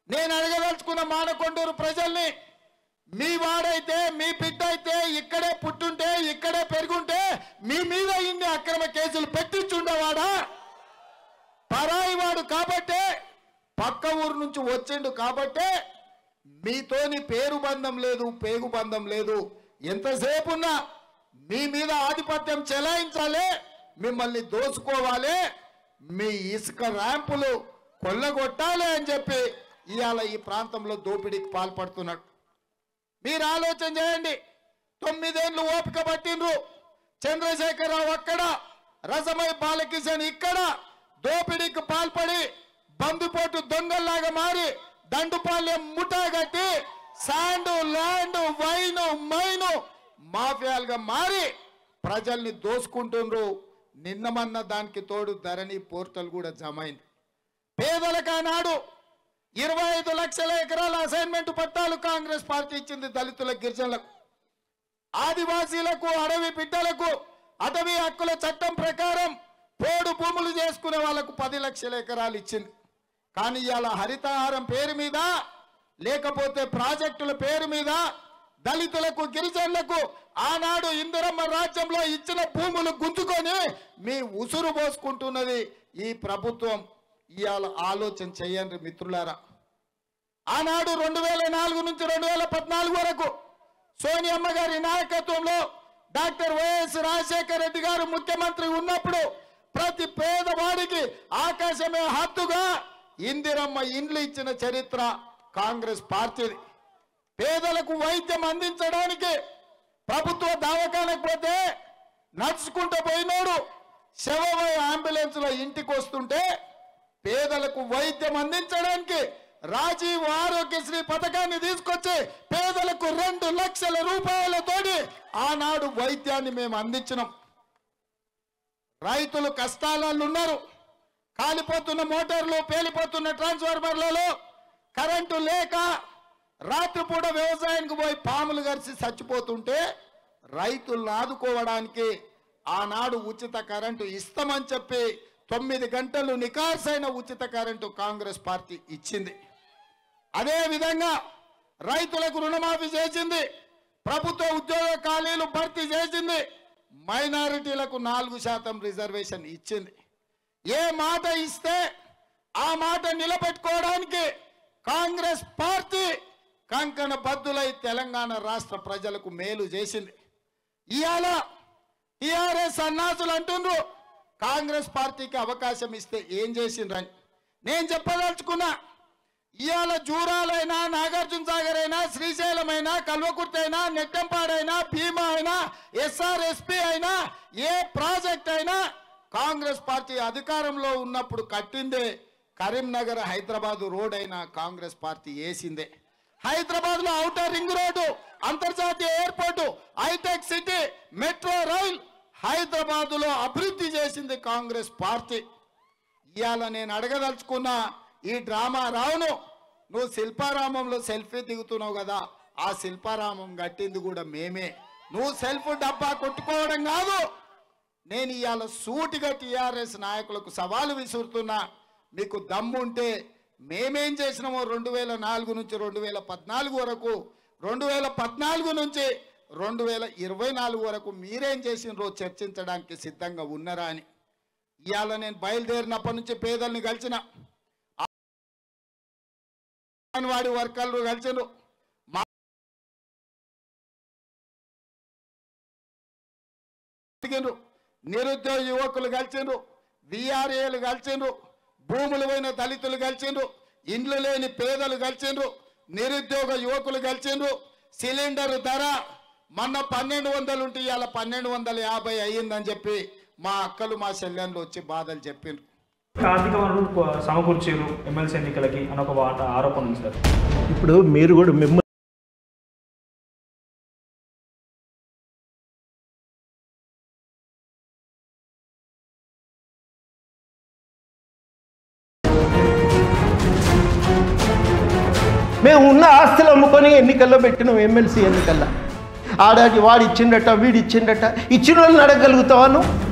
నేను అడగదలుచుకున్న మానకొండూరు ప్రజల్ని మీ వాడైతే మీ బిడ్డ అయితే ఇక్కడే పుట్టుంటే ఇక్కడే పెరుగుంటే మీ మీద ఇన్ని అక్రమ కేసులు పెట్టించుండేవాడా పరాయి వాడు కాబట్టే పక్క ఊరు నుంచి వచ్చిండు కాబట్టే మీతోని పేరు బంధం లేదు పేగు బంధం లేదు ఎంతసేపు ఉన్నా మీ మీద ఆధిపత్యం చెలాయించాలి మిమ్మల్ని దోసుకోవాలి మీ ఇసుక ర్యాంపులు కొల్లగొట్టాలి అని చెప్పి ఇవాళ ఈ ప్రాంతంలో దోపిడీకి పాల్పడుతున్నాడు మీరు ఆలోచన చేయండి తొమ్మిదేళ్లు ఓపిక పట్టిండ్రు చంద్రశేఖరరావు అక్కడ రసమై బాలకిషన్ ఇక్కడ దోపిడీకి పాల్పడి బందుపోటు దొంగల్లాగా మారి దండుపాలెం ముఠా కట్టి శాండ్ ల్యాండ్ వైన్ మైను మాఫియాలుగా మారి ప్రజల్ని దోసుకుంటుండ్రు నిన్నమన్న దానికి తోడు ధరణి పోర్టల్ కూడా జమ అయింది పేదలకు ఆనాడు ఇరవై ఐదు లక్షల ఎకరాల అసైన్మెంట్ పట్టాలు కాంగ్రెస్ పార్టీ ఇచ్చింది దళితుల గిరిజనులకు ఆదివాసీలకు అడవి బిడ్డలకు అటవీ హక్కుల చట్టం ప్రకారం పోడు భూములు చేసుకునే వాళ్ళకు పది లక్షల ఎకరాలు ఇచ్చింది కానీ ఇవాళ హరితహారం పేరు మీద లేకపోతే ప్రాజెక్టుల పేరు మీద దళితులకు గిరిజనులకు ఆనాడు ఇందిరమ్మ రాజ్యంలో ఇచ్చిన భూములు గుంజుకొని మీ ఉసురు పోసుకుంటున్నది ఈ ప్రభుత్వం ఇవాళ ఆలోచన చేయండి మిత్రులారా ఆనాడు రెండు వేల నాలుగు నుంచి రెండు వేల పద్నాలుగు వరకు సోనియమ్మ గారి నాయకత్వంలో డాక్టర్ వైఎస్ రాజశేఖర రెడ్డి గారు ముఖ్యమంత్రి ఉన్నప్పుడు ప్రతి పేదవాడికి ఆకాశమే హద్దుగా ఇందిరమ్మ ఇండ్లు ఇచ్చిన చరిత్ర కాంగ్రెస్ పార్టీది పేదలకు వైద్యం అందించడానికి ప్రభుత్వ దవాఖానకు పోతే నడుచుకుంటూ పోయినోడు శవమై అంబులెన్స్ లో ఇంటికి వస్తుంటే పేదలకు వైద్యం అందించడానికి రాజీవ్ ఆరోగ్యశ్రీ పథకాన్ని తీసుకొచ్చి పేదలకు రెండు లక్షల రూపాయలతోటి ఆనాడు వైద్యాన్ని మేము అందించినాం రైతులు కష్టాలలో ఉన్నారు కాలిపోతున్న మోటార్లు పేలిపోతున్న ట్రాన్స్ఫార్మర్లలో కరెంటు లేక రాత్రిపూట వ్యవసాయానికి పోయి పాములు గరిచి చచ్చిపోతుంటే రైతులను ఆదుకోవడానికి ఆనాడు ఉచిత కరెంటు ఇస్తామని చెప్పి తొమ్మిది గంటలు నికాసైన ఉచిత కరెంటు కాంగ్రెస్ పార్టీ ఇచ్చింది అదే విధంగా రైతులకు రుణమాఫీ చేసింది ప్రభుత్వ ఉద్యోగ ఖాళీలు భర్తీ చేసింది మైనారిటీలకు నాలుగు శాతం రిజర్వేషన్ ఇచ్చింది ఏ మాట ఇస్తే ఆ మాట నిలబెట్టుకోవడానికి కాంగ్రెస్ పార్టీ కంకణ బద్దులై తెలంగాణ రాష్ట్ర ప్రజలకు మేలు చేసింది ఇవాళ టిఆర్ఎస్ అన్నాసులు అంటుండ్రు కాంగ్రెస్ పార్టీకి అవకాశం ఇస్తే ఏం చేసిండ్రని నేను చెప్పదలుచుకున్నా ఇవాళ జూరాలైనా నాగార్జున సాగర్ అయినా శ్రీశైలం అయినా కల్వకుర్తి అయినా నెట్టంపాడైనా భీమా అయినా ఎస్ఆర్ఎస్పి అయినా ఏ ప్రాజెక్ట్ అయినా కాంగ్రెస్ పార్టీ అధికారంలో ఉన్నప్పుడు కట్టిందే కరీంనగర్ హైదరాబాద్ రోడ్ అయినా కాంగ్రెస్ పార్టీ వేసిందే హైదరాబాద్ లో ఔటర్ రింగ్ రోడ్డు అంతర్జాతీయ airport hitech city metro rail Hyderabad లో అభివృద్ధి చేసింది కాంగ్రెస్ పార్టీ ఇవాళ నేను అడగదలుచుకున్న ఈ డ్రామా రావును నువ్వు శిల్పారామంలో సెల్ఫీ దిగుతున్నావు కదా ఆ శిల్పారామం కట్టింది కూడా మేమే నువ్వు సెల్ఫ్ డబ్బా కొట్టుకోవడం కాదు నేను ఇవాళ సూటిగా టిఆర్ఎస్ నాయకులకు సవాలు విసురుతున్నా మీకు దమ్ముంటే మేమేం చేసినామో రెండు వేల నాలుగు నుంచి రెండు వేల పద్నాలుగు వరకు రెండు వేల పద్నాలుగు నుంచి రెండు వేల ఇరవై నాలుగు వరకు మీరేం చేసినరో చర్చించడానికి సిద్ధంగా ఉన్నారా అని ఇవాళ నేను బయలుదేరినప్పటి నుంచి పేదల్ని కలిసిన అంగన్వాడి వర్కర్లు కలిసిండ్రు మా కలిసిండ్రు నిరుద్యోగ యువకులు కలిసిండ్రు విఆర్ఏలు కలిసిండ్రు భూములు పోయిన దళితులు కలిసిండ్రు ఇండ్లు లేని పేదలు కలిసిండ్రు నిరుద్యోగ యువకులు కలిసిండ్రు సిలిండర్ ధర మొన్న పన్నెండు వందలు ఉంటే ఇవాళ పన్నెండు వందల యాభై అయ్యిందని చెప్పి మా అక్కలు మా చెల్లెళ్ళు వచ్చి బాధలు చెప్పిండ్రు ఆర్థిక వనరులు కొ- సమకూర్చారు ఎమ్మెల్సీ ఎన్నికలకి అని ఒక వాట ఆరోపణ ఉంది సార్ ఇప్పుడు మీరు కూడా మిమ్మల్ని మేము ఉన్న ఆస్తులు అమ్ముకొని ఎన్నికల్లో పెట్టినాం ఎమ్మెల్సీ ఎన్నికల్లో ఆడాకి వాడు ఇచ్చిండట వీడు ఇచ్చిండట ఇచ్చిన వాళ్ళని అడగగలుగుతావా నువ్వు